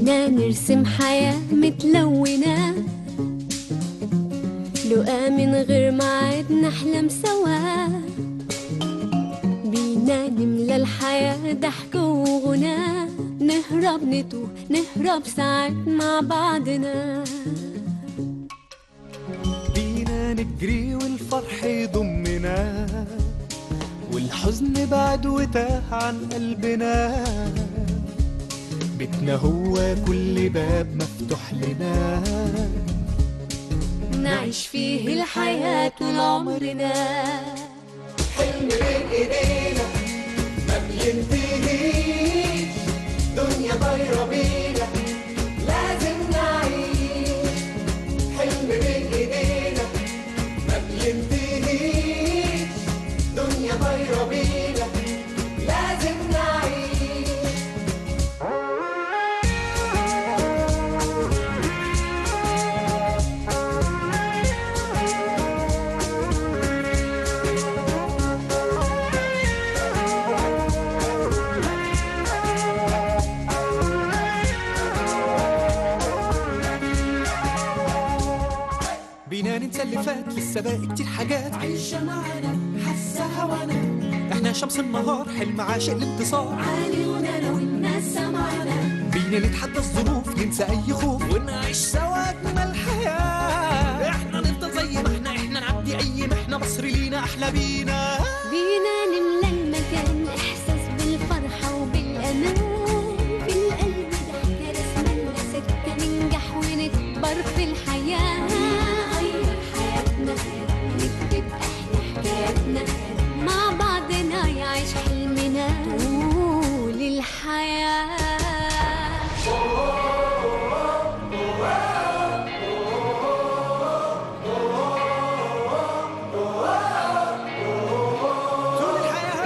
بينا نرسم حياة متلونة لقى من غير ميعاد نحلم سوا بينا نملى الحياة ضحك وغنى نهرب نتوه نهرب ساعات مع بعضنا بينا نجري والفرح يضمنا والحزن بعد وتاه عن قلبنا بيتنا هو كل باب مفتوح لنا نعيش فيه الحياة طول عمرنا حلم بين ايدينا ما بينتهيش دنيا طايرة بينا لازم نعيش حلم بين ايدينا ما بينتهيش دنيا طايرة بينا لازم نعيش بينا ننسى اللي فات لسه باقي كتير حاجات عايشة معانا حاسة هوانا احنا شمس النهار حلم عاشق الانتصار عالي ونانا والناس سمعنا بينا نتحدى الظروف ننسى اي خوف ونعيش سوا اجمل الحياه احنا نفضل زي ما احنا احنا نعدي اي محنه مصر لينا احلى بينا بينا نملى المكان إحساس بالفرحة وبالأمان في القلب ضحكة رسمنا سكة ننجح ونكبر في الحياة نغير حياتنا نكتب إحنا حكاياتنا مع بعضنا يعيش حلمنا وللحياة طول الحياه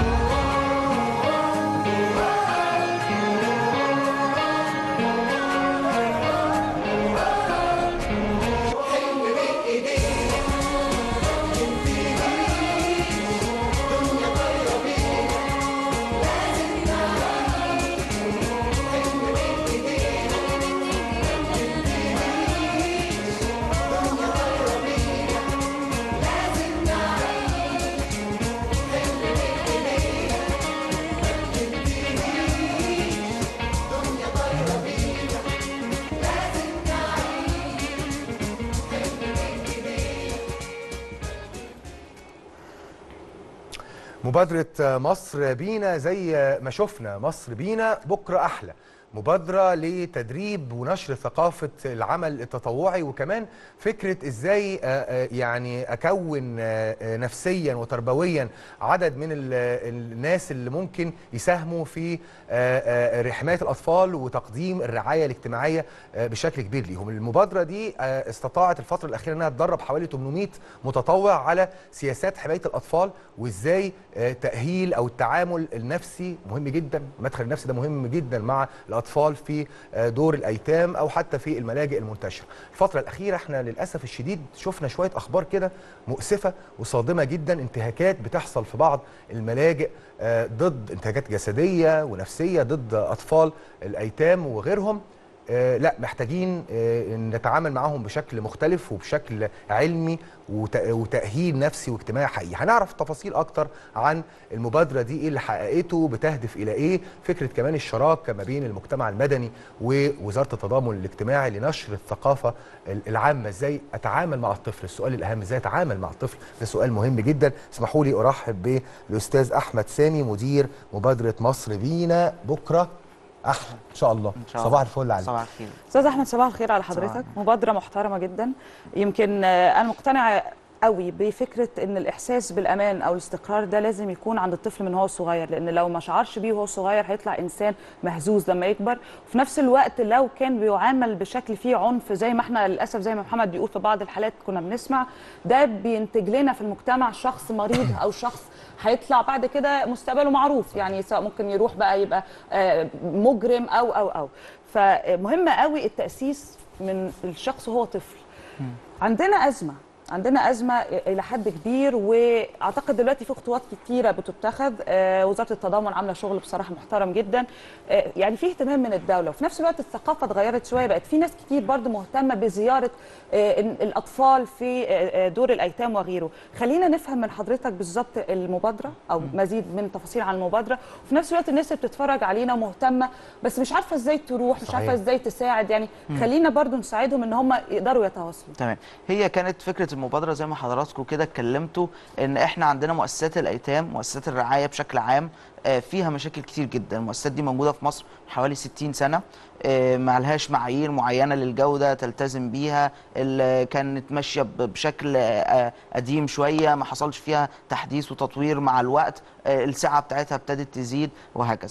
مبادرة مصر بينا زي ما شفنا مصر بينا بكرة أحلى مبادرة لتدريب ونشر ثقافة العمل التطوعي وكمان فكرة ازاي آه، آه، يعني اكون آه، آه، نفسيا وتربويا عدد من ال- الناس اللي ممكن يساهموا في آه، آه، حماية الاطفال وتقديم الرعاية الاجتماعية آه، بشكل كبير ليهم المبادرة دي آه، استطاعت الفترة الأخيرة انها تدرب حوالي 800 متطوع على سياسات حماية الاطفال وازاي آه، تأهيل او التعامل النفسي مهم جدا المدخل النفسي ده مهم جدا مع الاطفال في آه، دور الايتام او حتى في الملاجئ المنتشره الفتره الاخيره احنا للاسف الشديد شفنا شويه اخبار كده مؤسفه وصادمه جدا انتهاكات بتحصل في بعض الملاجئ آه، ضد انتهاكات جسديه ونفسيه ضد اطفال الايتام وغيرهم آه، لا محتاجين آه، نتعامل معاهم بشكل مختلف وبشكل علمي وت- وتأهيل نفسي واجتماعي حقيقي هنعرف تفاصيل أكتر عن المبادرة دي إيه اللي حققته بتهدف إلى إيه فكرة كمان الشراكة ما بين المجتمع المدني ووزارة التضامن الاجتماعي لنشر الثقافة ال- العامة إزاي أتعامل مع الطفل السؤال الأهم إزاي أتعامل مع الطفل ده سؤال مهم جدا اسمحوا لي أرحب بالأستاذ أحمد سامي مدير مبادرة مصر بينا بكرة أحلى إن شاء الله إن شاء صباح الله. الفل عليك صباح الخير استاذ احمد صباح الخير على صباح حضرتك الخير. مبادره محترمه جدا يمكن آه، انا مقتنعه قوي بفكره ان الاحساس بالامان او الاستقرار ده لازم يكون عند الطفل من هو صغير لان لو ما شعرش بيه وهو صغير هيطلع انسان مهزوز لما يكبر وفي نفس الوقت لو كان بيعامل بشكل فيه عنف زي ما احنا للاسف زي ما محمد بيقول في بعض الحالات كنا بنسمع ده بينتج لنا في المجتمع شخص مريض او شخص هيطلع بعد كده مستقبله معروف يعني سواء ممكن يروح بقى يبقى آه، مجرم او او او فمهم قوي التاسيس من الشخص وهو طفل عندنا ازمه عندنا ازمه الى حد كبير واعتقد دلوقتي في خطوات كتيره بتتخذ آه، وزاره التضامن عامله شغل بصراحه محترم جدا آه، يعني في اهتمام من الدوله وفي نفس الوقت الثقافه اتغيرت شويه بقت في ناس كتير برضو مهتمه بزياره آه، إن- الاطفال في آه، آه، دور الايتام وغيره خلينا نفهم من حضرتك بالظبط المبادره او مزيد من تفاصيل عن المبادره وفي نفس الوقت الناس اللي بتتفرج علينا مهتمه بس مش عارفه ازاي تروح مش صحيح. عارفه ازاي تساعد يعني خلينا برضو نساعدهم ان هم يقدروا يتواصلوا تمام هي كانت فكره المبادره زي ما حضراتكم كده اتكلمتوا ان احنا عندنا مؤسسات الايتام مؤسسات الرعايه بشكل عام آه، فيها مشاكل كتير جدا المؤسسات دي موجوده في مصر من حوالي 60 سنه آه، ما لهاش معايير معينه للجوده تلتزم بيها اللي كانت ماشيه ب- بشكل آه، قديم شويه ما حصلش فيها تحديث وتطوير مع الوقت آه، السعه بتاعتها ابتدت تزيد وهكذا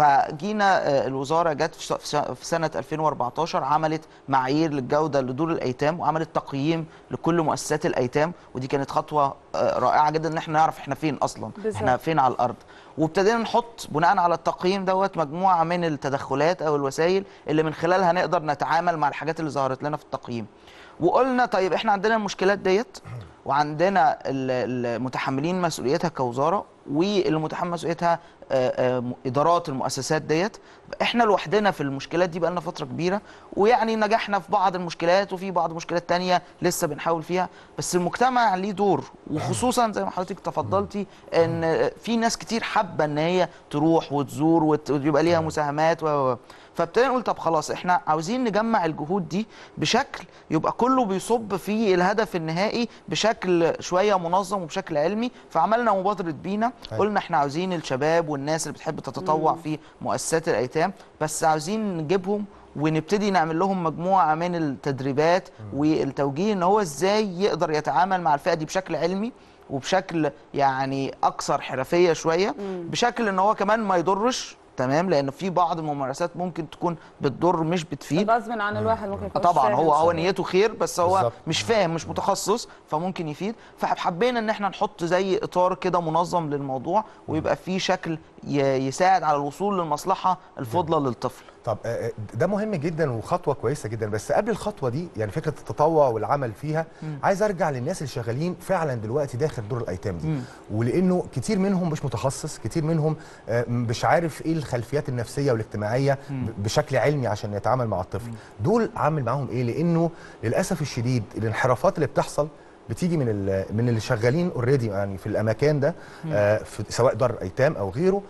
فجينا آه، الوزاره جت في س- في س- في سنه 2014 عملت معايير للجوده لدور الايتام وعملت تقييم لكل مؤسسات الايتام ودي كانت خطوه آه، رائعه جدا ان احنا نعرف احنا فين اصلا بالظبط. احنا فين على الارض وابتدينا نحط بناء على التقييم دوت مجموعه من التدخلات او الوسائل اللي من خلالها نقدر نتعامل مع الحاجات اللي ظهرت لنا في التقييم وقلنا طيب احنا عندنا المشكلات ديت وعندنا ال- المتحملين مسؤوليتها كوزاره والمتحمل مسؤوليتها آه، آه، م- ادارات المؤسسات ديت احنا لوحدنا في المشكلات دي بقالنا فتره كبيره ويعني نجحنا في بعض المشكلات وفي بعض المشكلات تانية لسه بنحاول فيها بس المجتمع ليه دور وخصوصا زي ما حضرتك تفضلتي ان في ناس كتير حابه ان هي تروح وتزور وت- ويبقى ليها مساهمات و و- فابتدينا نقول طب خلاص احنا عاوزين نجمع الجهود دي بشكل يبقى كله بيصب في الهدف النهائي بشكل شويه منظم وبشكل علمي فعملنا مبادره بينا أيوة. قلنا احنا عاوزين الشباب والناس اللي بتحب تتطوع في مؤسسات الايتام بس عاوزين نجيبهم ونبتدي نعمل لهم مجموعه من التدريبات والتوجيه ان هو ازاي يقدر يتعامل مع الفئه دي بشكل علمي وبشكل يعني اكثر حرفيه شويه بشكل ان هو كمان ما يضرش تمام لان في بعض الممارسات ممكن تكون بتضر مش بتفيد غصب عن الواحد ممكن يكون طبعا هو هو صحيح. نيته خير بس هو بالظبط. مش فاهم مش متخصص فممكن يفيد فحبينا ان احنا نحط زي اطار كده منظم للموضوع ويبقى فيه شكل ي- يساعد على الوصول للمصلحه الفضلى للطفل طب آه، آه، ده مهم جدا وخطوه كويسه جدا بس قبل الخطوه دي يعني فكره التطوع والعمل فيها عايز ارجع للناس اللي شغالين فعلا دلوقتي داخل دور الايتام دي ولانه كتير منهم مش متخصص كتير منهم آه، مش عارف ايه الخلفيات النفسيه والاجتماعيه ب- بشكل علمي عشان يتعامل مع الطفل دول عامل معاهم ايه لانه للاسف الشديد الانحرافات اللي بتحصل بتيجي من ال- من اللي شغالين اوريدي يعني في الاماكن ده آه، في سواء دار ايتام او غيره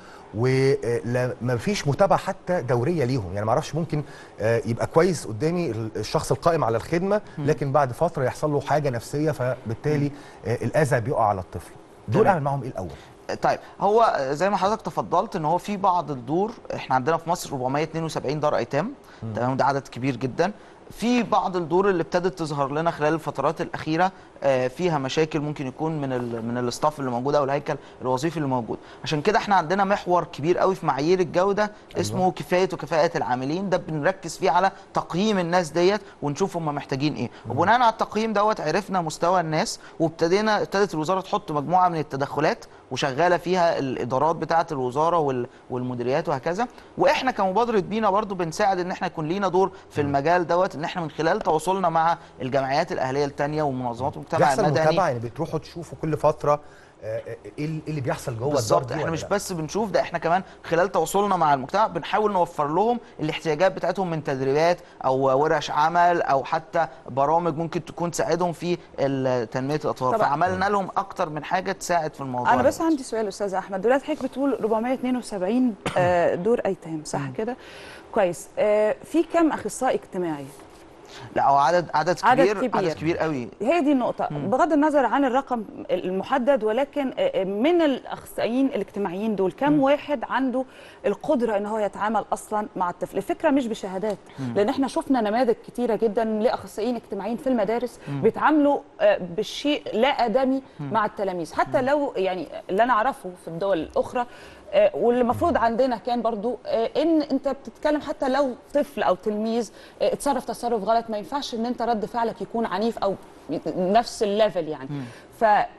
وما فيش متابعه حتى دوريه ليهم يعني ما اعرفش ممكن آه، يبقى كويس قدامي ال- الشخص القائم على الخدمه لكن بعد فتره يحصل له حاجه نفسيه فبالتالي آه، الاذى بيقع على الطفل دول تمام. اعمل معاهم ايه الاول طيب هو زي ما حضرتك تفضلت ان هو في بعض الدور احنا عندنا في مصر 472 دار ايتام تمام ده عدد كبير جدا في بعض الدور اللي ابتدت تظهر لنا خلال الفترات الاخيره آه، فيها مشاكل ممكن يكون من ال من الاستاف اللي موجود او الهيكل الوظيفي اللي موجود عشان كده احنا عندنا محور كبير قوي في معايير الجوده اسمه كفايه وكفاءه العاملين ده بنركز فيه على تقييم الناس ديت ونشوف هم محتاجين ايه وبناء على التقييم دوت عرفنا مستوى الناس وابتدينا ابتدت الوزاره تحط مجموعه من التدخلات وشغاله فيها الادارات بتاعه الوزاره وال- والمديريات وهكذا واحنا كمبادره بينا برضو بنساعد ان احنا يكون لينا دور في المجال دوت ان احنا من خلال تواصلنا مع الجمعيات الاهليه التانيه ومنظمات المجتمع بيحصل المدني متابعه يعني بتروحوا تشوفوا كل فتره آه، آه، ايه ال- إيه اللي بيحصل جوه الدار بالظبط دي احنا ولا مش لا؟ بس بنشوف ده احنا كمان خلال تواصلنا مع المجتمع بنحاول نوفر لهم الاحتياجات بتاعتهم من تدريبات او ورش عمل او حتى برامج ممكن تكون تساعدهم في ال- تنميه الاطفال طبعا. فعملنا لهم اكتر من حاجه تساعد في الموضوع انا بس دوت. عندي سؤال استاذ احمد دلوقتي حضرتك بتقول 472 آه، دور ايتام صح كده كويس آه، في كم اخصائي اجتماعي لا هو عدد عدد عدد كبير كبير. عدد كبير قوي هي دي النقطة بغض النظر عن الرقم المحدد ولكن آه، من الأخصائيين الاجتماعيين دول كم واحد عنده القدرة إن هو يتعامل أصلا مع الطفل الفكرة مش بشهادات لأن احنا شفنا نماذج كتيرة جدا لأخصائيين اجتماعيين في المدارس بيتعاملوا آه، بالشيء لا آدمي مع التلاميذ حتى لو يعني اللي أنا أعرفه في الدول الأخرى آه، واللي المفروض عندنا كان برضو آه، ان انت بتتكلم حتى لو طفل او تلميذ آه، اتصرف تصرف غلط ما ينفعش ان انت رد فعلك يكون عنيف او نفس الليفل يعني ف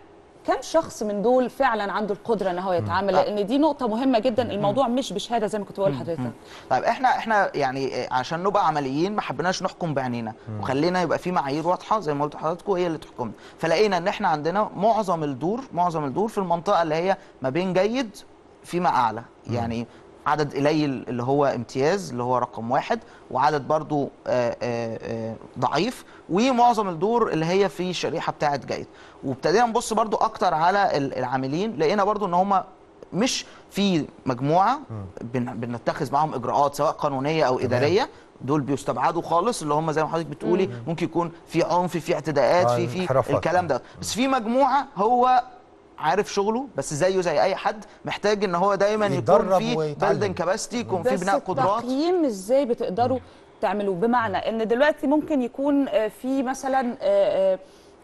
كم شخص من دول فعلا عنده القدره ان هو يتعامل لان دي نقطه مهمه جدا الموضوع مش بشهاده زي ما كنت بقول لحضرتك طيب احنا احنا يعني آه، عشان نبقى عمليين ما حبيناش نحكم بعينينا وخلينا يبقى في معايير واضحه زي ما قلت لحضراتكم هي اللي تحكمنا فلقينا ان احنا عندنا معظم الدور معظم الدور في المنطقه اللي هي ما بين جيد فيما اعلى يعني عدد قليل اللي هو امتياز اللي هو رقم واحد وعدد برضو آه، آه، آه، ضعيف ومعظم الدور اللي هي في الشريحه بتاعه جيد وابتدينا نبص برضو اكتر على ال- العاملين لقينا برضو ان هم مش في مجموعه بن بنتخذ معاهم اجراءات سواء قانونيه او اداريه دول بيستبعدوا خالص اللي هم زي ما حضرتك بتقولي ممكن يكون في عنف في اعتداءات آه، في في انحرافات. الكلام ده بس في مجموعه هو عارف شغله بس زيه زي اي حد محتاج ان هو دايما يكون يتدرب في ويتعلم. بيلدينج كاباسيتي يكون في بس بناء قدرات التقييم ازاي بتقدروا تعملوه بمعنى ان دلوقتي ممكن يكون آه، في مثلا آه، آه،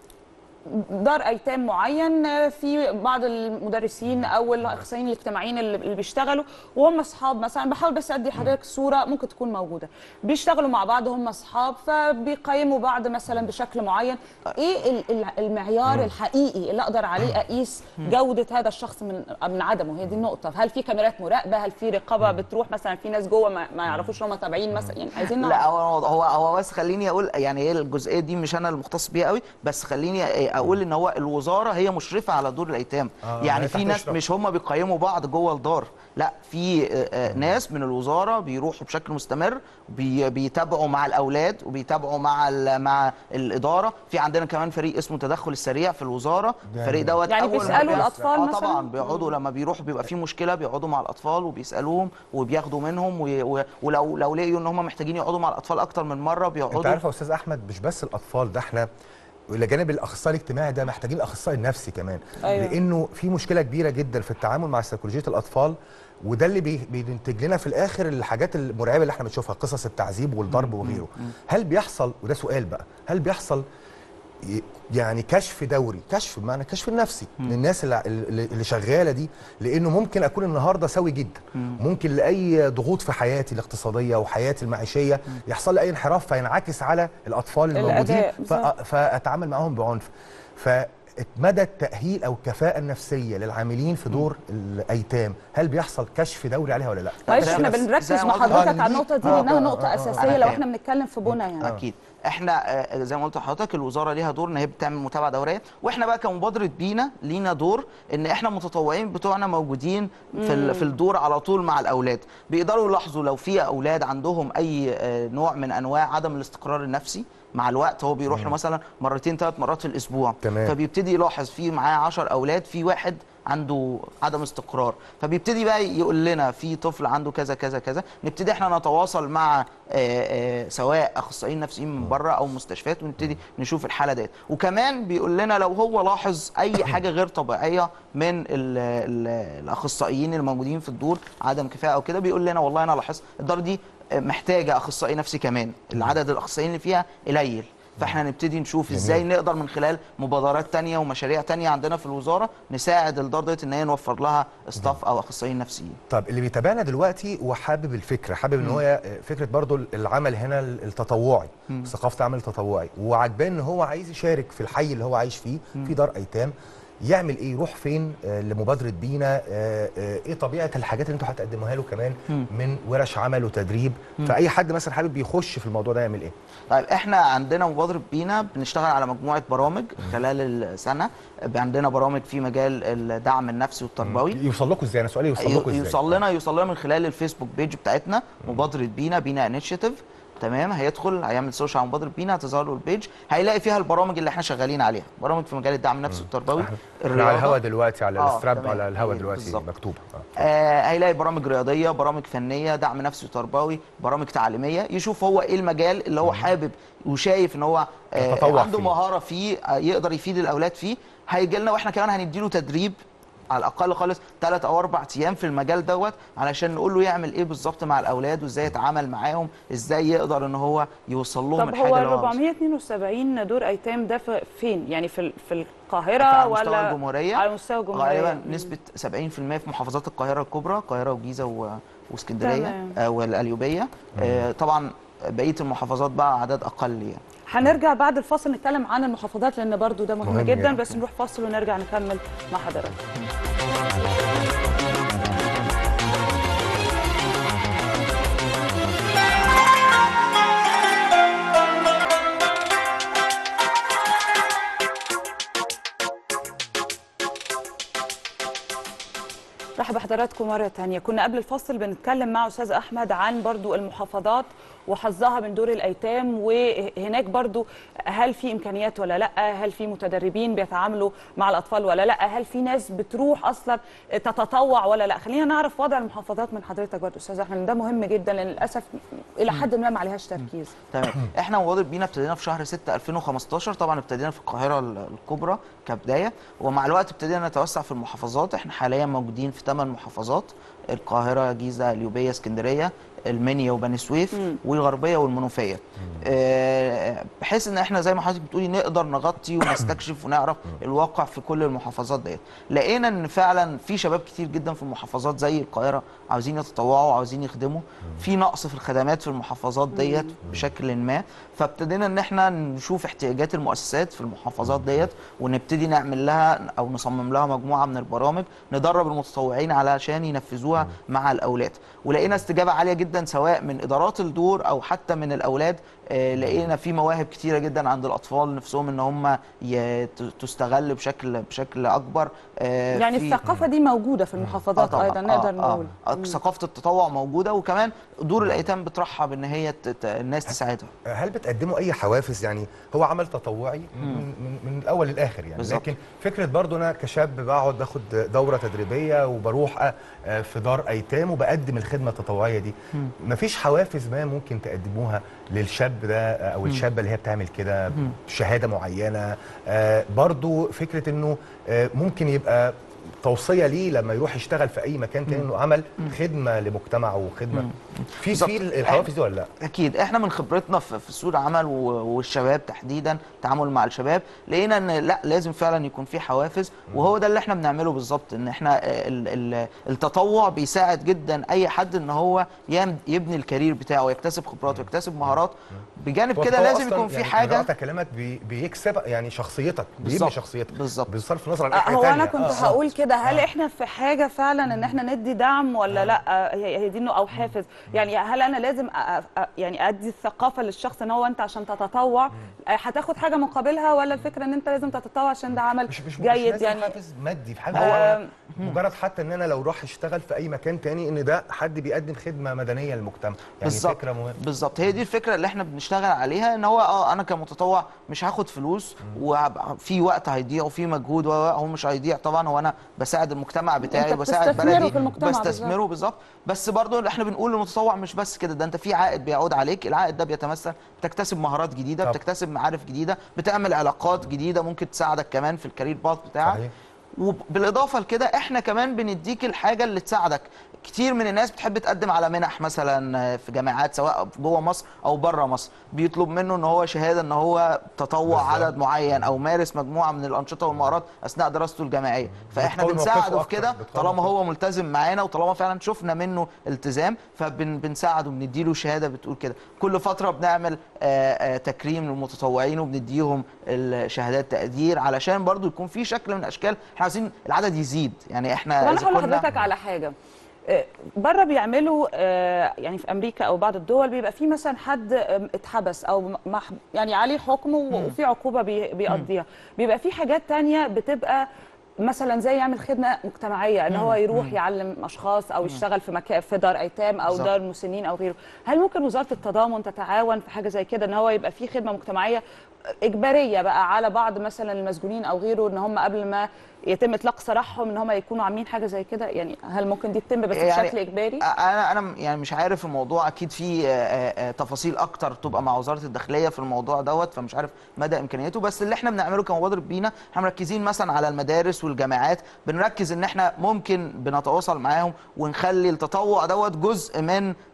دار ايتام معين آه، في بعض المدرسين او الاخصائيين الاجتماعيين اللي اللي بيشتغلوا وهم اصحاب مثلا بحاول بس ادي لحضرتك صوره ممكن تكون موجوده بيشتغلوا مع بعض هم اصحاب فبيقيموا بعض مثلا بشكل معين ايه ال- ال- المعيار الحقيقي اللي اقدر عليه اقيس جوده هذا الشخص من من عدمه هي دي النقطه هل في كاميرات مراقبه هل في رقابه بتروح مثلا في ناس جوه ما, ما يعرفوش هم تابعين مثلا يعني عايزين لا نعرف هو هو هو بس خليني اقول يعني ايه الجزئيه دي مش انا المختص بيها قوي بس خليني اقول ان هو الوزاره هي مشرفه على دور الايتام آه، يعني هي في تحت ناس إشراف. مش هم بيقيموا بعض جوه الدار لا في آه، آه، ناس من الوزاره بيروحوا بشكل مستمر بي- بيتابعوا مع الاولاد وبيتابعوا مع ال- مع الاداره في عندنا كمان فريق اسمه تدخل السريع في الوزاره ده الفريق دوت يعني أول ما بيسألوا بيحصل- الأطفال اه مثلاً؟ طبعا بيقعدوا لما بيروحوا بيبقى في مشكله بيقعدوا مع الاطفال وبيسالوهم وبياخدوا منهم و- و- ولو لو لقيوا ان هم محتاجين يقعدوا مع الاطفال اكتر من مره انت بيقعدوا عارف يا استاذ احمد مش بس الاطفال ده احنا الى جانب الاخصائي الاجتماعي ده محتاجين الاخصائي النفسي كمان أيوة. لانه في مشكله كبيره جدا في التعامل مع سيكولوجيه الاطفال وده اللي بي- بينتج لنا في الاخر الحاجات المرعبه اللي احنا بنشوفها قصص التعذيب والضرب وغيره هل بيحصل وده سؤال بقى هل بيحصل ي- يعني كشف دوري كشف بمعنى كشف النفسي للناس اللي, اللي اللي شغاله دي لانه ممكن اكون النهارده سوي جدا ممكن اي ضغوط في حياتي الاقتصاديه وحياتي المعيشيه يحصل لي اي انحراف فينعكس على الاطفال الموجودين الأداء، ف- بالظبط. فاتعامل معاهم بعنف فمدى التاهيل او الكفاءه النفسيه للعاملين في دور الايتام هل بيحصل كشف دوري عليها ولا لا معلش زي احنا ما- بنركز زي ما مع قلت حضرتك لحضرتك. على النقطه دي آه، لانها آه، نقطه آه، آه. اساسيه أنا لو فاهم. احنا بنتكلم في بنى يعني اكيد احنا آه، زي ما قلت لحضرتك الوزاره ليها دور ان هي بتعمل متابعه دوريه واحنا بقى كمبادره بينا لينا دور ان احنا المتطوعين بتوعنا موجودين في ال- في الدور على طول مع الاولاد بيقدروا يلاحظوا لو في اولاد عندهم اي آه، نوع من انواع عدم الاستقرار النفسي مع الوقت هو بيروح له مثلا مرتين ثلاث مرات في الاسبوع تمام. فبيبتدي يلاحظ في معاه 10 اولاد في واحد عنده عدم استقرار فبيبتدي بقى يقول لنا في طفل عنده كذا كذا كذا نبتدي احنا نتواصل مع آه، آه، سواء اخصائيين نفسيين من بره او مستشفيات ونبتدي نشوف الحاله ديت وكمان بيقول لنا لو هو لاحظ اي حاجه غير طبيعيه من ال ال الاخصائيين الموجودين في الدور عدم كفاءه او كده بيقول لنا والله انا لاحظت الدار دي آه، محتاجه اخصائي نفسي كمان العدد الاخصائيين اللي فيها قليل فاحنا نبتدي نشوف جميل. ازاي نقدر من خلال مبادرات تانية ومشاريع تانية عندنا في الوزاره نساعد الدار ديت ان هي نوفر لها استاف او اخصائيين نفسيين طب اللي بيتابعنا دلوقتي وحابب الفكره حابب ان هو فكره برضو العمل هنا التطوعي ثقافه العمل التطوعي وعجبان ان هو عايز يشارك في الحي اللي هو عايش فيه في دار ايتام يعمل ايه يروح فين آه لمبادره بينا آه آه ايه طبيعه الحاجات اللي انتوا هتقدموها له كمان من ورش عمل وتدريب فاي حد مثلا حابب يخش في الموضوع ده يعمل ايه طيب احنا عندنا مبادره بينا بنشتغل على مجموعه برامج خلال السنه عندنا برامج في مجال الدعم النفسي والتربوي يوصل لكم ازاي انا سؤالي يوصل لكم ازاي يوصل لنا يوصل لنا من خلال الفيسبوك بيج بتاعتنا مبادره بينا بينا انيشيتيف تمام هيدخل هيعمل سيرش على مبادره بينا هتظهر له البيج هيلاقي فيها البرامج اللي احنا شغالين عليها برامج في مجال الدعم النفسي والتربوي احنا على الهوا دلوقتي على آه، الستراب تمام. على الهوا هي دلوقتي بالظبط. مكتوبه آه. آه هيلاقي برامج رياضيه برامج فنيه دعم نفسي وتربوي برامج تعليميه يشوف هو ايه المجال اللي هو حابب وشايف ان هو يتطوع آه عنده فيه. مهاره فيه آه يقدر يفيد الاولاد فيه هيجي لنا واحنا كمان هنديله تدريب على الاقل خالص ثلاث او اربع ايام في المجال دوت علشان نقول له يعمل ايه بالظبط مع الاولاد وازاي يتعامل معاهم ازاي يقدر ان هو يوصل لهم طب الحاجه هو اللي هو عاوزها. 472 دور ايتام ده في- فين يعني في ال- في القاهره على ولا مستوى الجمهوريه على مستوى الجمهوريه غالبا مم. نسبه 70% في محافظات القاهره الكبرى القاهره والجيزه و- واسكندريه تمام. آه والقليوبيه آه طبعا بقيه المحافظات بقى اعداد اقل يعني هنرجع بعد الفاصل نتكلم عن المحافظات لان برضو ده مهم, مهم جدا جدا. بس نروح فاصل ونرجع نكمل مع حضرتك رحب بحضراتكم مرة تانية كنا قبل الفصل بنتكلم مع أستاذ أحمد عن برضو المحافظات وحظها من دور الأيتام وهناك برضو هل في إمكانيات ولا لا هل في متدربين بيتعاملوا مع الأطفال ولا لا هل في ناس بتروح أصلا تتطوع ولا لا خلينا نعرف وضع المحافظات من حضرتك برضو أستاذ أحمد ده مهم جدا لأن للأسف إلى حد ما ما عليهاش تركيز تمام احنا مبادره بينا ابتدينا في شهر 6 2015 طبعا ابتدينا في القاهره ال- الكبرى كبدايه ومع الوقت ابتدينا نتوسع في المحافظات احنا حاليا موجودين في 8 محافظات القاهره جيزه اليوبيه اسكندريه المنيا وبني سويف والغربيه والمنوفيه آه، بحيث ان احنا زي ما حضرتك بتقولي نقدر نغطي ونستكشف ونعرف الواقع في كل المحافظات ديت لقينا ان فعلا في شباب كتير جدا في المحافظات زي القاهره عاوزين يتطوعوا وعاوزين يخدموا في نقص في الخدمات في المحافظات ديت بشكل ما فابتدينا ان احنا نشوف احتياجات المؤسسات في المحافظات ديت ونبتدي نعمل لها او نصمم لها مجموعه من البرامج ندرب المتطوعين علشان ينفذوها مع الاولاد ولقينا استجابه عاليه جدا سواء من ادارات الدور او حتى من الاولاد آه، لقينا في مواهب كتيره جدا عند الاطفال نفسهم ان هم ي- ت- تستغل بشكل بشكل اكبر آه، يعني في- الثقافة دي موجودة في آه المحافظات طبعاً. أيضا نقدر آه نقول آه. آه. ثقافه التطوع موجوده وكمان دور الايتام بترحب ان هي ت- ت- الناس تساعدها هل بتقدموا اي حوافز يعني هو عمل تطوعي من, من, من الاول للاخر يعني بالظبط. لكن فكره برضو انا كشاب بقعد باخد دوره تدريبيه وبروح أ- آه، في دار ايتام وبقدم الخدمه التطوعيه دي مفيش حوافز ما ممكن تقدموها للشاب ده آه، او الشابه اللي هي بتعمل كده شهاده معينه آه، برضو فكره انه آه، ممكن يبقى توصيه ليه لما يروح يشتغل في اي مكان تاني انه عمل خدمه لمجتمعه وخدمه في بالظبط. في الحوافز دي ولا لا؟ اكيد احنا من خبرتنا في في سوق العمل و- والشباب تحديدا التعامل مع الشباب لقينا ان لا لازم فعلا يكون في حوافز وهو ده اللي احنا بنعمله بالظبط ان احنا ال- ال- التطوع بيساعد جدا اي حد ان هو يم- يبني الكارير بتاعه ويكتسب خبرات ويكتسب مهارات بجانب كده هو لازم أصلاً يكون في يعني حاجه قراءة كلامك بي بيكسب يعني شخصيتك بيبني بالظبط. شخصيتك بالظبط. بصرف النظر عن اي آه، حاجه هو تانية. انا كنت آه. هقول كده هل احنا في حاجه فعلا ان احنا ندي دعم ولا لا آه، هي هي دي انه او حافز يعني هل انا لازم أ- أ- يعني ادي الثقافه للشخص ان هو انت عشان تتطوع آه، هتاخد حاجه مقابلها ولا الفكره ان انت لازم تتطوع عشان ده عمل مش مش مش جيد لازم يعني حافز مادي في حاجه آه، هو مجرد حتى ان انا لو راح اشتغل في اي مكان تاني ان ده حد بيقدم خدمه مدنيه للمجتمع يعني بالظبط فكره مهمه بالظبط هي دي الفكره اللي احنا بنشتغل عليها ان هو اه انا كمتطوع مش هاخد فلوس وفي وقت هيضيع وفي مجهود و- هو مش هيضيع طبعا هو انا بساعد المجتمع بتاعي أنت وبساعد بتستثمره بلدي في المجتمع بستثمره بالظبط بس برضو احنا بنقول للمتطوع مش بس كده ده انت في عائد بيعود عليك العائد ده بيتمثل بتكتسب مهارات جديده طب. بتكتسب معارف جديده بتعمل علاقات جديده ممكن تساعدك كمان في الكارير باث بتاعك صحيح. وبالاضافه لكده احنا كمان بنديك الحاجه اللي تساعدك كتير من الناس بتحب تقدم على منح مثلا في جامعات سواء جوه مصر او بره مصر بيطلب منه ان هو شهاده ان هو تطوع بالظبط. عدد معين او مارس مجموعه من الانشطه والمهارات اثناء دراسته الجامعيه فاحنا بتقوي موقفه بنساعده في أكتر، كده بتقوي طالما موقفه. هو ملتزم معانا وطالما فعلا شفنا منه التزام فبنساعده بنديله شهاده بتقول كده كل فتره بنعمل آه، آه، تكريم للمتطوعين وبنديهم شهادات تقدير علشان برضو يكون في شكل من اشكال احنا عايزين العدد يزيد يعني احنا طب انا إذا هقول كنا- لحضرتك على حاجه آه، بره بيعملوا آه، يعني في امريكا او بعض الدول بيبقى في مثلا حد آم، اتحبس او مح يعني عليه حكم و- وفي عقوبه بي- بيقضيها بيبقى في حاجات تانية بتبقى مثلا زي يعمل خدمه مجتمعيه ان هو يروح يعلم اشخاص او يشتغل في مكان في دار ايتام او بالظبط. دار مسنين او غيره هل ممكن وزاره التضامن تتعاون في حاجه زي كده ان هو يبقى في خدمه مجتمعيه اجباريه بقى على بعض مثلا المسجونين او غيره ان هم قبل ما يتم اطلاق سراحهم ان هم يكونوا عاملين حاجه زي كده يعني هل ممكن دي تتم بس يعني بشكل اجباري انا انا يعني مش عارف الموضوع اكيد في آه، آه، تفاصيل اكتر تبقى مع وزاره الداخليه في الموضوع دوت فمش عارف مدى امكانياته بس اللي احنا بنعمله كمبادره بينا احنا مركزين مثلا على المدارس والجامعات بنركز ان احنا ممكن بنتواصل معاهم ونخلي التطوع دوت جزء من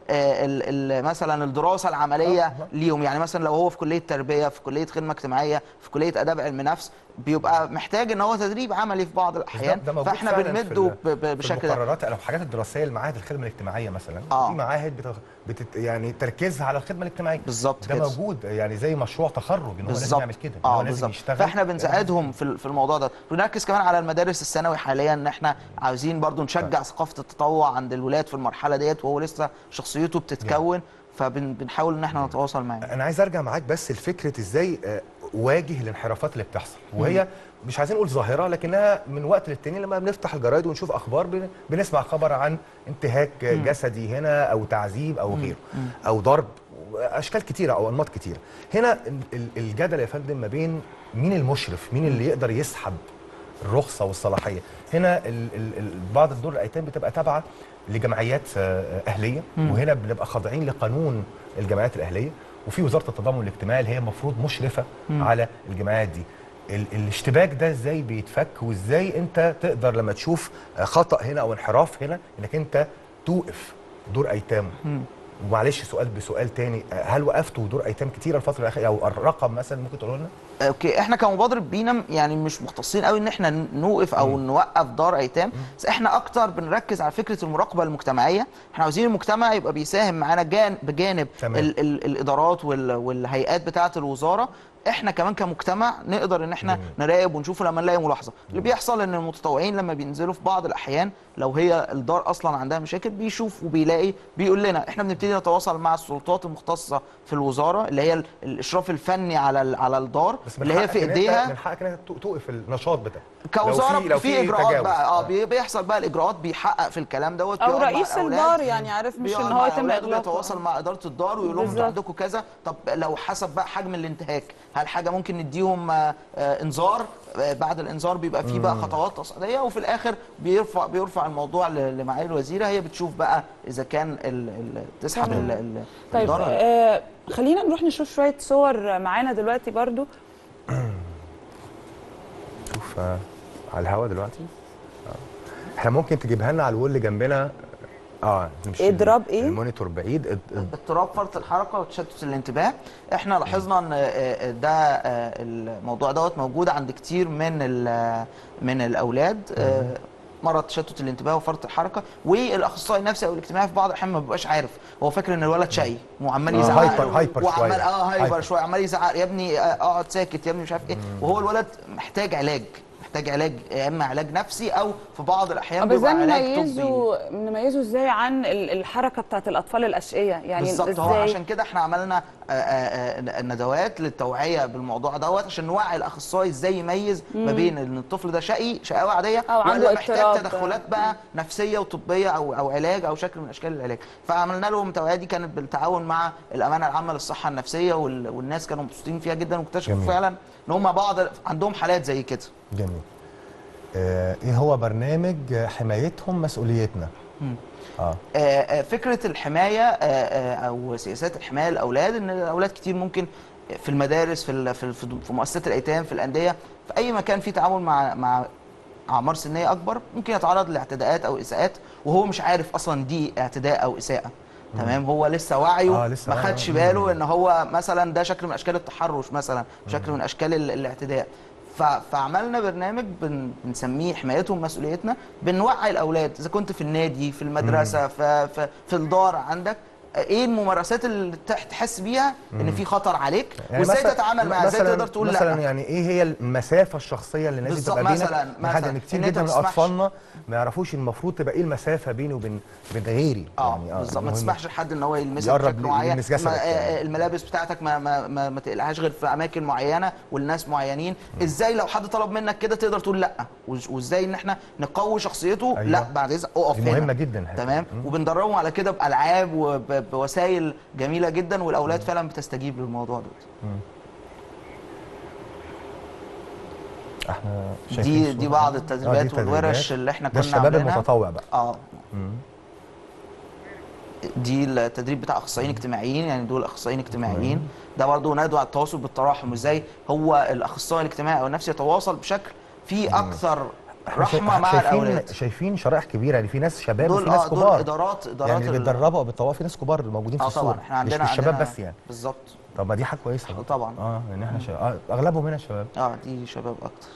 آه، ال- ال- مثلا الدراسه العمليه ليهم يعني مثلا لو هو في كليه تربيه في كليه خدمه اجتماعيه في كليه اداب علم نفس بيبقى محتاج ان هو تدريب عملي في بعض الاحيان ده موجود فاحنا فعلاً في بنمده ال- ب- ب- في بشكل ده المقررات او الحاجات الدراسيه المعاهد الخدمه الاجتماعيه مثلا آه. في معاهد بتغ... بتت... يعني تركيزها على الخدمه الاجتماعيه بالظبط ده كده. موجود يعني زي مشروع تخرج ان هو لازم بالظبط يعمل كده إن هو اه لازم بالظبط يشتغل فاحنا بنساعدهم في ال- في الموضوع ده بنركز كمان على المدارس الثانوي حاليا ان احنا عاوزين برضو نشجع ثقافه التطوع عند الولاد في المرحله ديت وهو لسه شخصيته بتتكون فبنحاول ان احنا نتواصل معاه انا عايز ارجع معاك بس لفكره ازاي آه، اواجه الانحرافات اللي بتحصل وهي مش عايزين نقول ظاهره لكنها من وقت للتاني لما بنفتح الجرايد ونشوف اخبار بن- بنسمع خبر عن انتهاك جسدي هنا او تعذيب او غيره او ضرب اشكال كتيره او انماط كتيره هنا ال- ال- الجدل يا فندم ما بين مين المشرف مين اللي يقدر يسحب الرخصه والصلاحيه هنا ال ال ال بعض الدور الايتام بتبقى تابعه لجمعيات آه، اهليه وهنا بنبقى خاضعين لقانون الجمعيات الاهليه وفي وزاره التضامن الاجتماعي اللي هي المفروض مشرفه على الجمعيات دي ال الاشتباك ده ازاي بيتفك وازاي انت تقدر لما تشوف آه، خطا هنا او انحراف هنا انك انت توقف دور ايتام ومعلش سؤال بسؤال تاني آه، هل وقفتوا دور ايتام كتيره الفتره الاخيره او الرقم مثلا ممكن تقولوا لنا اوكي احنا كمبادره بينا يعني مش مختصين قوي ان احنا نوقف او نوقف دار ايتام بس احنا اكتر بنركز على فكره المراقبه المجتمعيه احنا عاوزين المجتمع يبقى بيساهم معانا جان بجانب تمام. ال ال الادارات وال والهيئات بتاعه الوزاره احنا كمان كمجتمع نقدر ان احنا جميل. نراقب ونشوف لما نلاقي ملاحظه اللي بيحصل ان المتطوعين لما بينزلوا في بعض الاحيان لو هي الدار اصلا عندها مشاكل بيشوف وبيلاقي بيقول لنا احنا بنبتدي نتواصل مع السلطات المختصه في الوزاره اللي هي ال- الاشراف الفني على ال- على الدار بس من اللي هي حقك في إن أنت- ايديها من حقك انك توقف النشاط بتاعك كوزاره لو في, اجراءات تجاوز. بقى اه بي- بيحصل بقى الاجراءات بيحقق في الكلام دوت او بيقعد مع رئيس الأولاد. الدار يعني عارف مش بيقعد ان مع هو يتم الأولاد اغلاقه ويتواصل مع اداره الدار ويقول لهم انتوا بالظبط. عندكم كذا طب لو حسب بقى حجم الانتهاك هل حاجه ممكن نديهم آه، آه، انذار آه، بعد الانذار بيبقى فيه بقى خطوات تصعيديه وفي الاخر بيرفع بيرفع الموضوع ل- لمعالي الوزيره هي بتشوف بقى اذا كان ال ال تسحب تمام. ال- ال- طيب الدار ولا لا. آه خلينا نروح نشوف شويه صور معانا دلوقتي برضو شوف آه، على الهوا دلوقتي آه. احنا ممكن تجيبها لنا على الوول اللي جنبنا اه مش اضراب إيه؟ المونيتور بعيد اد- اد- اضطراب فرط الحركه وتشتت الانتباه احنا لاحظنا ان آه، ده آه، الموضوع دوت موجود عند كتير من ال- من الاولاد آه، مرض تشتت الانتباه وفرط الحركه والاخصائي النفسي او الاجتماعي في بعض الاحيان ما بيبقاش عارف هو فاكر ان الولد شقي وعمال آه، يزعق هايبر- له هايبر وعمال شوية. اه هايبر هايبر. شويه عمال يزعق يا ابني آه، اقعد ساكت يا ابني مش عارف ايه وهو الولد محتاج علاج محتاج علاج يا اما علاج نفسي او في بعض الاحيان بس ده بيبقى علاج طبي نميزه نميزه ازاي عن ال- الحركه بتاعت الاطفال الاشقياء يعني بالظبط هو ازاي عشان كده احنا عملنا آه، آه، آه، ندوات للتوعيه بالموضوع دوت عشان نوعي الاخصائي ازاي يميز ما بين ان الطفل ده شقي شقاوه عاديه أو عنده ولا محتاج اضطراب. تدخلات بقى نفسيه وطبيه او او علاج او شكل من اشكال العلاج فعملنا لهم التوعيه دي كانت بالتعاون مع الامانه العامه للصحه النفسيه وال- والناس كانوا مبسوطين فيها جدا واكتشفوا جميل. فعلا ان هم بعض عندهم حالات زي كده جميل آه ايه هو برنامج آه، حمايتهم مسؤوليتنا اه آه، آه، فكره الحمايه آه، آه، او سياسات الحمايه للاولاد ان الاولاد كتير ممكن في المدارس في ال- في ال- في مؤسسات الايتام في الانديه في اي مكان فيه تعامل مع مع اعمار سنيه اكبر ممكن يتعرض لاعتداءات او اساءات وهو مش عارف اصلا دي اعتداء او اساءه تمام هو لسه وعيه آه، لسه ما واعي. خدش مم. باله ان هو مثلا ده شكل من اشكال التحرش مثلا شكل من اشكال ال- الاعتداء ف- فعملنا برنامج بن بنسميه حمايتهم مسؤوليتنا بنوعي الاولاد اذا كنت في النادي في المدرسه في, في, في الدار عندك ايه الممارسات اللي تح- تحس بيها ان في خطر عليك وازاي مثلاً- تتعامل معاه ازاي مثلاً- تقدر تقول مثلا لا يعني ايه هي المسافه الشخصيه اللي لازم بالظبط، تبقى بينك مثلاً- من حاجه مثلاً ان كتير إن أنت جدا من تسمحش. اطفالنا ما يعرفوش المفروض تبقى ايه المسافه بيني وبين بين غيري اه يعني بالظبط ما المهم- تسمحش لحد ان هو يلمسك يقرب بشكل ل- معين يلمس جسدك ما- آه، يعني. آه، الملابس بتاعتك ما ما ما, ما تقلعهاش غير في اماكن معينه والناس معينين ازاي لو حد طلب منك كده تقدر تقول لا وز- وازاي ان احنا نقوي شخصيته أيوة. لا بعد اذنك اقف دي هنا مهمه جدا الحتة تمام دي. مم. وبندربهم على كده بالعاب وبوسائل جميله جدا والاولاد فعلا بتستجيب للموضوع ده احنا شايفين دي صورة. دي بعض آه، التدريبات دي والورش تدريبات. اللي احنا ده كنا الشباب عاملينها المتطوع بقى اه مم. دي التدريب بتاع اخصائيين اجتماعيين يعني دول اخصائيين اجتماعيين ده برضه ندوه على التواصل بالتراحم وازاي هو الاخصائي الاجتماعي او النفسي يتواصل بشكل فيه اكثر إحنا شا- رحمه مع شايفين الاولاد شايفين شرائح كبيره يعني في ناس شباب دول وفي ناس اه دول كبار ادارات ادارات يعني اللي ال- بيتدربوا او بيتطوعوا في ناس كبار موجودين في اه الصوره طبعا احنا عندنا مش, مش شباب عندنا- بس يعني بالظبط طب ما دي حاجه كويسه برضه. طبعا اه ان احنا شباب. آه اغلبهم هنا شباب اه دي شباب اكتر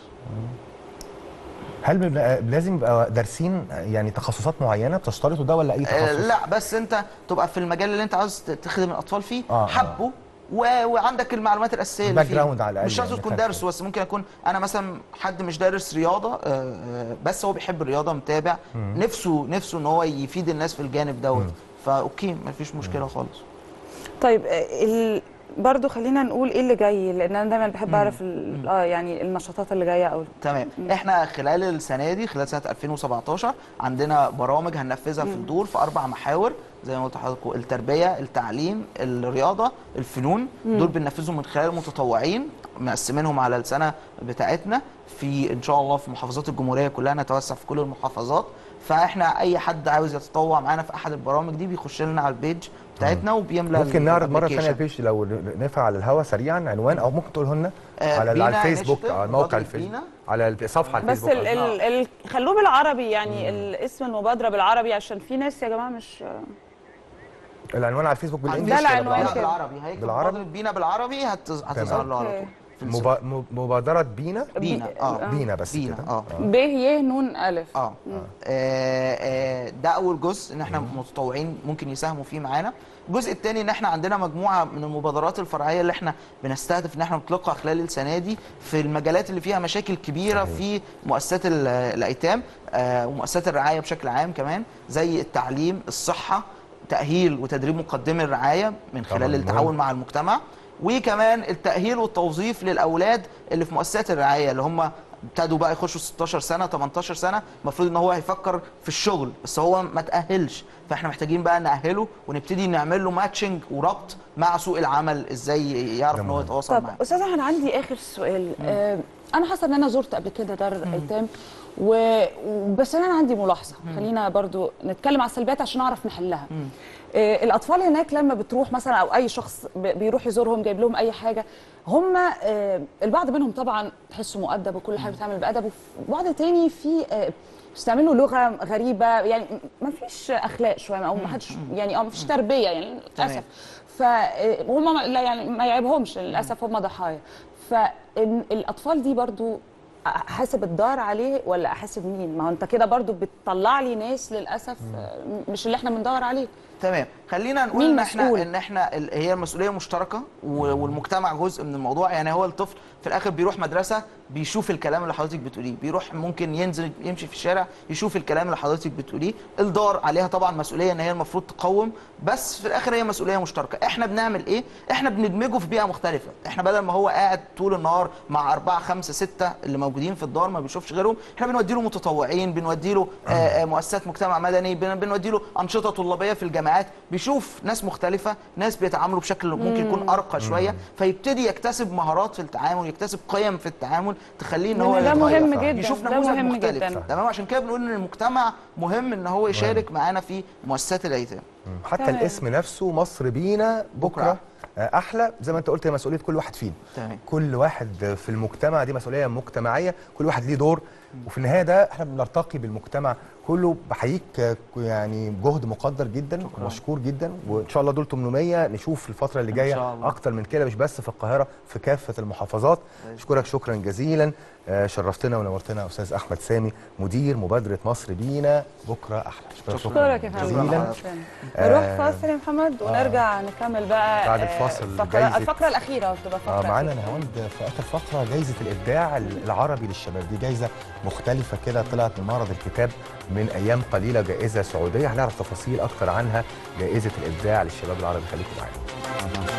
هل بيبقى لازم يبقى دارسين يعني تخصصات معينه بتشترطوا ده ولا اي آه تخصص؟ لا بس انت تبقى في المجال اللي انت عاوز ت- تخدم الاطفال فيه آه، آه. حبه و... وعندك المعلومات الاساسيه اللي الباك فيه جراوند على الأقل مش شرط يعني تكون خلفية. دارس بس ممكن اكون انا مثلا حد مش دارس رياضه آه، آه، بس هو بيحب الرياضه متابع نفسه نفسه ان هو يفيد الناس في الجانب دوت فاوكي مفيش مشكله خالص طيب آه، ال... برضو خلينا نقول ايه اللي جاي لان انا دايما بحب اعرف ال... اه يعني النشاطات اللي جايه او تمام احنا خلال السنه دي خلال سنه 2017 عندنا برامج هننفذها في الدور في اربع محاور زي ما قلت لحضراتكم التربيه التعليم الرياضه الفنون دول بننفذهم من خلال متطوعين مقسمينهم على السنه بتاعتنا في ان شاء الله في محافظات الجمهوريه كلها نتوسع في كل المحافظات فاحنا اي حد عاوز يتطوع معانا في احد البرامج دي بيخش لنا على البيج بتاعتنا وبيملى ممكن نعرض مره ثانيه الابليكيشن. البيج لو نفع على الهواء سريعا عنوان او ممكن تقوله لنا آه، على بينا على الفيسبوك Initiative، على موقع مبادرة الفيسبوك بينا. على الصفحه على بس الفيسبوك ال... ال... ال... خلوه بالعربي يعني الاسم المبادره بالعربي عشان في ناس يا جماعه مش العنوان على الفيسبوك بالانجلش لا، ولا العنوان بالعربي؟ كده. بالعربي هيكتب بالعربي؟ مبادرة بينا بالعربي هت- هتظهر له على أوكي. طول في السوق. مبا- م- مبادره بينا بينا اه بينا بس بينا كده اه ب ي نون الف اه آه، آه، ده اول جزء ان احنا متطوعين ممكن يساهموا فيه معانا الجزء الثاني ان احنا عندنا مجموعه من المبادرات الفرعيه اللي احنا بنستهدف ان احنا نطلقها خلال السنه دي في المجالات اللي فيها مشاكل كبيره صحيح. في مؤسسات ال- الايتام آه، ومؤسسات الرعايه بشكل عام كمان زي التعليم الصحه تاهيل وتدريب مقدمي الرعايه من طبعاً خلال مهم. التعاون مع المجتمع وكمان التاهيل والتوظيف للاولاد اللي في مؤسسات الرعايه اللي هم ابتدوا بقى يخشوا 16 سنه 18 سنه المفروض ان هو هيفكر في الشغل بس هو ما تاهلش فاحنا محتاجين بقى ناهله ونبتدي نعمل له ماتشنج وربط مع سوق العمل ازاي يعرف ده ان هو مهم. يتواصل طب معاه استاذ انا عندي اخر سؤال آه انا حاسه ان انا زرت قبل كده دار الايتام و... بس انا عندي ملاحظه خلينا برضو نتكلم على السلبيات عشان نعرف نحلها آه الاطفال هناك لما بتروح مثلا او اي شخص ب- بيروح يزورهم جايب لهم اي حاجه هم آه البعض منهم طبعا تحسه مؤدب وكل حاجه بتعمل بادب وبعض تاني في آه بيستعملوا لغه غريبه يعني ما فيش اخلاق شويه او ما حدش يعني او ما فيش تربيه يعني تمام. للاسف فهم لا يعني ما يعيبهمش للاسف هم ضحايا فالاطفال دي برضو احاسب الدار عليه ولا احاسب مين ما هو انت كده برضو بتطلع لي ناس للاسف مش اللي احنا بندور عليه تمام خلينا نقول مين ان احنا مسؤول؟ ان احنا ال- هي المسؤوليه مشتركه و- والمجتمع جزء من الموضوع يعني هو الطفل في الاخر بيروح مدرسه بيشوف الكلام اللي حضرتك بتقوليه بيروح ممكن ينزل يمشي في الشارع يشوف الكلام اللي حضرتك بتقوليه الدار عليها طبعا مسؤوليه ان هي المفروض تقوم بس في الاخر هي مسؤوليه مشتركه احنا بنعمل ايه احنا بندمجه في بيئه مختلفه احنا بدل ما هو قاعد طول النهار مع أربعة خمسة ستة اللي موجودين في الدار ما بيشوفش غيرهم احنا بنودي له متطوعين بنودي له آه، آه، مؤسسات مجتمع مدني بن- بنودي له انشطه طلابيه في الجامعات بيشوف ناس مختلفه ناس بيتعاملوا بشكل ممكن يكون ارقى شويه فيبتدي يكتسب مهارات في التعامل يكتسب قيم في التعامل تخليه ان هو لأن ده يتغير. مهم جدا، يشوف ده نموذج مهم مختلف جدا. تمام عشان كده بنقول ان المجتمع مهم ان هو يشارك معانا في مؤسسات الايتام حتى تمام. الاسم نفسه مصر بينا بكره بكرة. آه، احلى زي ما انت قلت هي مسؤوليه كل واحد فينا تمام كل واحد في المجتمع دي مسؤوليه مجتمعيه كل واحد ليه دور وفي النهايه ده احنا بنرتقي بالمجتمع كله بحييك آه، يعني جهد مقدر جدا ومشكور جدا وان شاء الله دول 800 نشوف الفتره اللي إن جايه شاء الله. اكتر من كده مش بس في القاهره في كافه المحافظات اشكرك شكرا جزيلا آه، شرفتنا ونورتنا استاذ احمد سامي مدير مبادره مصر بينا بكره احلى اشكرك اشكرك يا فندم جزيلا نروح آه، فاصل يا محمد ونرجع نكمل بقى بعد آه، الفاصل الفقرة, جايزة- الفقره الاخيره بتبقى اه فقره معانا أخيرة. نهاوند في اخر فقره جايزه الابداع العربي للشباب دي جايزه مختلفه كده طلعت من معرض الكتاب من ايام قليله جائزه سعوديه هنعرف تفاصيل اكتر عنها جائزه الابداع للشباب العربي خليكم معانا